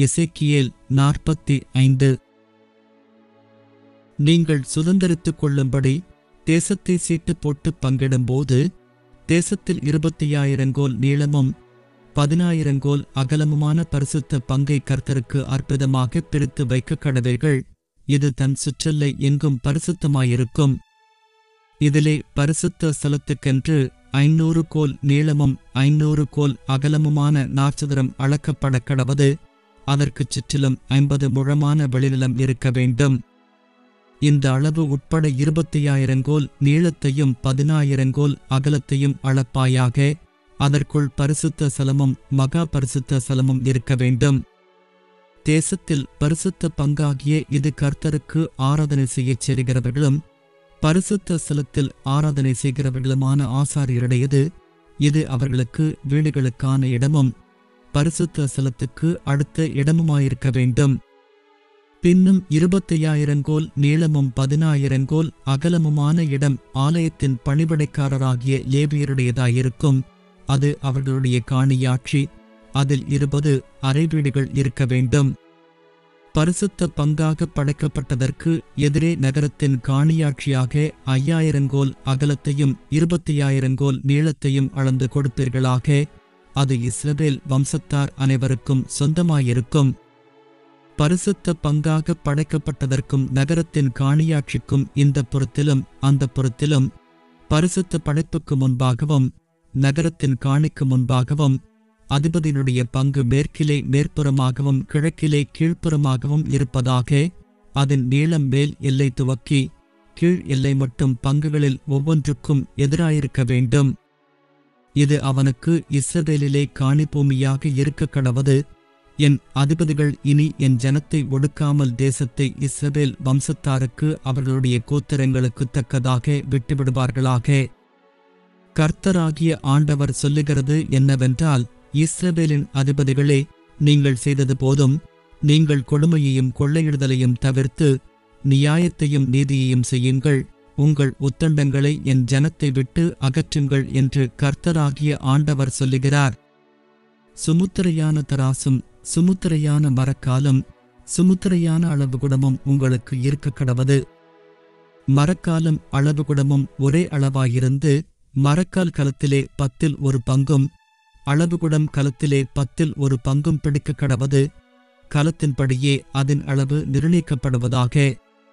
எசேக்கியேல் நாற்பத்தி ஐந்து நீங்கள் சுதந்தரித்துக் கொள்ளும்படி தேசத்தை சீட்டு போட்டு பங்கிடும்போது தேசத்தில் இருபத்தையாயிரங்கோல் நீளமும் பதினாயிரங்கோல் அகலமுமான பரிசுத்த பங்கை கர்த்தருக்கு அற்புதமாக பிரித்து வைக்க கடவீர்கள் இது தன் சுற்றல்லை எங்கும் பரிசுத்தமாயிருக்கும் இதிலே பரிசுத்த ஸ்தலத்துக்கென்று ஐநூறு கோல் நீளமும் ஐநூறு கோல் அகலமுமான நாற்சதுரம் அளக்கப்பட கடவது அதற்குச் சுற்றிலும் ஐம்பது முழமான வெளிநிலம் இருக்க வேண்டும் இந்த அளவு உட்பட இருபத்தையாயிரங்கோல் நீளத்தையும் பதினாயிரங்கோல் அகலத்தையும் அளப்பாயாக அதற்குள் பரிசுத்த ஸ்தலமும் மகா பரிசுத்த ஸ்தலமும் இருக்க வேண்டும் தேசத்தில் பரிசுத்த பங்காகிய இது கர்த்தருக்கு ஆராதனை செய்யச் செல்கிறவர்களும் பரிசுத்த ஸ்தலத்தில் ஆராதனை செய்கிறவர்களுமான ஆசாரியருடையது இது அவர்களுக்கு வீடுகளுக்கான இடமும் பரிசுத்த ஸ்தலத்துக்கு அடுத்த இடமுமாயிருக்க வேண்டும் பின்னும் இருபத்தையாயிரங்கோல் நீளமும் பதினாயிரங்கோல் அகலமுமான இடம் ஆலயத்தின் பணிபடைக்காரராகிய லேபியருடையதாயிருக்கும் அது அவர்களுடைய காணியாட்சி அதில் இருபது அறைவீடுகள் இருக்க வேண்டும் பரிசுத்த பங்காக படைக்கப்பட்டதற்கு எதிரே நகரத்தின் காணியாட்சியாக ஐயாயிரங்கோல் அகலத்தையும் இருபத்தையாயிரங்கோல் நீளத்தையும் அளந்து கொடுப்பீர்களாக அது இஸ்ரவேல் வம்சத்தார் அனைவருக்கும் சொந்தமாயிருக்கும் பரிசுத்த பங்காக படைக்கப்பட்டதற்கும் நகரத்தின் காணியாட்சிக்கும் இந்த புறத்திலும் அந்த புறத்திலும் பரிசுத்த படைப்புக்கு முன்பாகவும் நகரத்தின் காணிக்கு முன்பாகவும் அதிபதியினுடைய பங்கு மேற்கிலே மேற்புறமாகவும் கிழக்கிலே கீழ்ப்புறமாகவும் இருப்பதாக அதன் நீளம் மேல் எல்லை துவக்கி கீழ் எல்லை மட்டும் பங்குகளில் ஒவ்வொன்றுக்கும் எதிராயிருக்க வேண்டும் இது அவனுக்கு இஸ்ரவேலிலே காணிபூமியாக இருக்க கடவது என் அதிபதிகள் இனி என் ஜனத்தை ஒடுக்காமல் தேசத்தை இஸ்ரவேல் வம்சத்தாருக்கு அவர்களுடைய கோத்திரங்களுக்கு தக்கதாக விட்டுவிடுவார்களாக கர்த்தராகிய ஆண்டவர் சொல்லுகிறது என்னவென்றால் இஸ்ரவேலின் அதிபதிகளே நீங்கள் செய்தது போதும் நீங்கள் கொடுமையையும் கொள்ளையிடுதலையும் தவிர்த்து நியாயத்தையும் நீதியையும் செய்யுங்கள் உங்கள் உத்தண்டங்களை என் ஜனத்தை விட்டு அகற்றுங்கள் என்று கர்த்தராகிய ஆண்டவர் சொல்லுகிறார் சுமுத்திரையான தராசும் சுமுத்திரையான மரக்காலும் சுமுத்திரையான அளவுகுடமும் உங்களுக்கு இருக்க கடவது மரக்காலும் அளவுகுடமும் ஒரே அளவாயிருந்து மரக்கால் கலத்திலே பத்தில் ஒரு பங்கும் அளவுகுடம் கலத்திலே பத்தில் ஒரு பங்கும் பிடிக்க கடவது கலத்தின்படியே அதன் அளவு நிர்ணயிக்கப்படுவதாக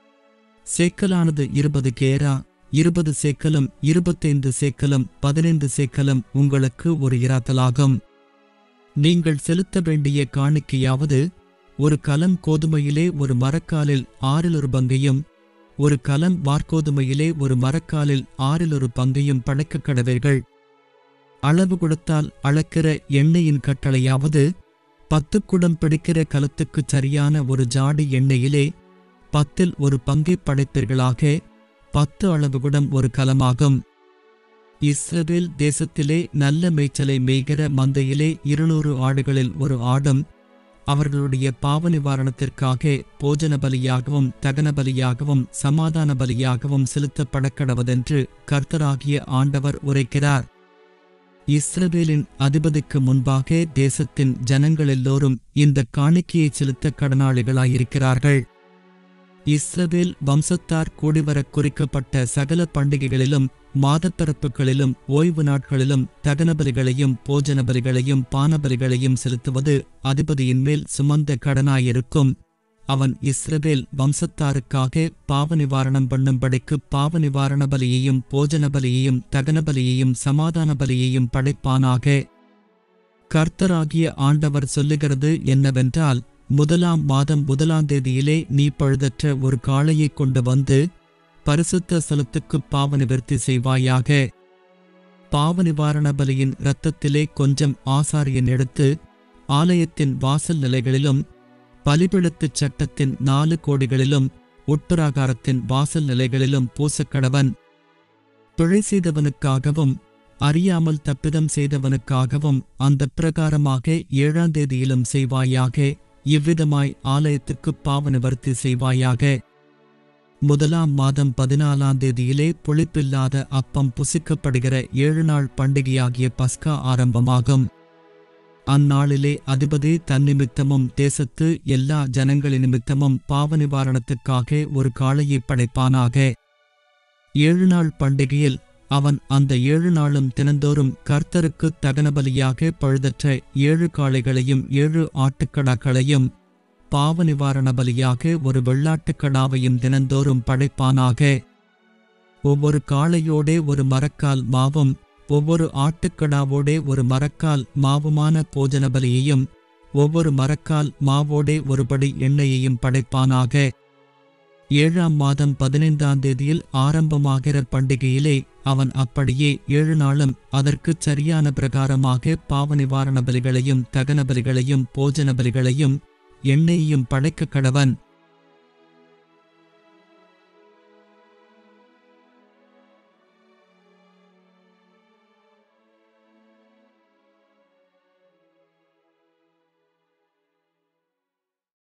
சேக்கலானது இருபது கேரா இருபது சேக்கலும் இருபத்தைந்து சேக்கலும் பதினைந்து சேக்கலும் உங்களுக்கு ஒரு இராத்தலாகும் நீங்கள் செலுத்த வேண்டிய காணிக்கையாவது ஒரு கலம் கோதுமையிலே ஒரு மரக்காலில் ஆறில் ஒரு பங்கையும் ஒரு கலம் வார்கோதுமையிலே ஒரு மரக்காலில் ஆறில் ஒரு பங்கையும் படைக்க கடவீர்கள் அளவு கொடுத்தால் அளக்கிற எண்ணெயின் கட்டளையாவது பத்து குடம் பிடிக்கிற கலத்துக்குச் சரியான ஒரு ஜாடி எண்ணெயிலே பத்தில் ஒரு பங்கை படைப்பீர்களாக பத்து அளவு குடம் ஒரு கலமாகும் இஸ்ரவேல் தேசத்திலே நல்ல மேய்ச்சலை மேய்கிற மந்தையிலே இருநூறு ஆடுகளில் ஒரு ஆடும் அவர்களுடைய பாவ நிவாரணத்திற்காக போஜன பலியாகவும் தகன பலியாகவும் சமாதான பலியாகவும் செலுத்தப்படக்கடவதென்று கர்த்தராகிய ஆண்டவர் உரைக்கிறார் இஸ்ரவேலின் அதிபதிக்கு முன்பாக தேசத்தின் ஜனங்கள் எல்லோரும் இந்த காணிக்கையை செலுத்த கடனாளிகளாயிருக்கிறார்கள் இஸ்ரவேல் வம்சத்தார் கூடிவரக் குறிக்கப்பட்ட சகல பண்டிகைகளிலும் மாதப்பிறப்புகளிலும் ஓய்வு நாட்களிலும் தகனபலிகளையும் போஜனபலிகளையும் பானபலிகளையும் செலுத்துவது அதிபதியின் மேல் சுமந்த கடனாயிருக்கும் அவன் இஸ்ரவேல் வம்சத்தாருக்காக பாவ நிவாரணம் பண்ணும்படிக்கு பாவ நிவாரண பலியையும் போஜன பலியையும் தகன பலியையும் சமாதான பலியையும் படைப்பானாக கர்த்தராகிய ஆண்டவர் சொல்லுகிறது என்னவென்றால் முதலாம் மாதம் முதலாம் தேதியிலே நீ பழுதற்ற ஒரு காளையைக் கொண்டு வந்து பரிசுத்த ஸ்தலத்துக்குப் பாவ நிவர்த்தி செய்வாயாக பாவ நிவாரண பலியின் இரத்தத்திலே கொஞ்சம் ஆசாரியன் எடுத்து ஆலயத்தின் வாசல் நிலைகளிலும் பலிபிடத்துச் சட்டத்தின் நாலு கோடிகளிலும் உட்பிராகாரத்தின் வாசல் நிலைகளிலும் பூசக்கடவன் பிழை செய்தவனுக்காகவும் அறியாமல் தப்பிதம் செய்தவனுக்காகவும் அந்த பிரகாரமாக ஏழாம் தேதியிலும் செய்வாயாக இவ்விதமாய் ஆலயத்துக்குப் பாவ நிவர்த்தி செய்வாயாக முதலாம் மாதம் பதினாலாம் தேதியிலே புளிப்பில்லாத அப்பம் புசிக்கப்படுகிற ஏழு நாள் பண்டிகையாகிய பஸ்கா ஆரம்பமாகும் அந்நாளிலே அதிபதி தன்னிமித்தமும் தேசத்து எல்லா ஜனங்களின் நிமித்தமும் பாவ நிவாரணத்துக்காக ஒரு காளையை படைப்பானாக ஏழு நாள் பண்டிகையில் அவன் அந்த ஏழு நாளும் தினந்தோறும் கர்த்தருக்குத் தகனபலியாக பழுதற்ற ஏழு காளைகளையும் ஏழு ஆட்டுக்கடாக்களையும் பாவ நிவாரண பலியாக ஒரு வெள்ளாட்டுக்கடாவையும் தினந்தோறும் படைப்பானாக ஒவ்வொரு காளையோடே ஒரு மரக்கால் மாவும் ஒவ்வொரு ஆட்டுக்கடாவோடே ஒரு மரக்கால் மாவுமான போஜன பலியையும் ஒவ்வொரு மரக்கால் மாவோடே ஒருபடி எண்ணெயையும் படைப்பானாக ஏழாம் மாதம் பதினைந்தாம் தேதியில் ஆரம்பமாகிற பண்டிகையிலே அவன் அப்படியே ஏழு நாளும் அதற்குச் சரியான பிரகாரமாக பாவ நிவாரண பலிகளையும் தகன பலிகளையும் போஜன பலிகளையும் எண்ணெயையும் படைக்க கடவன்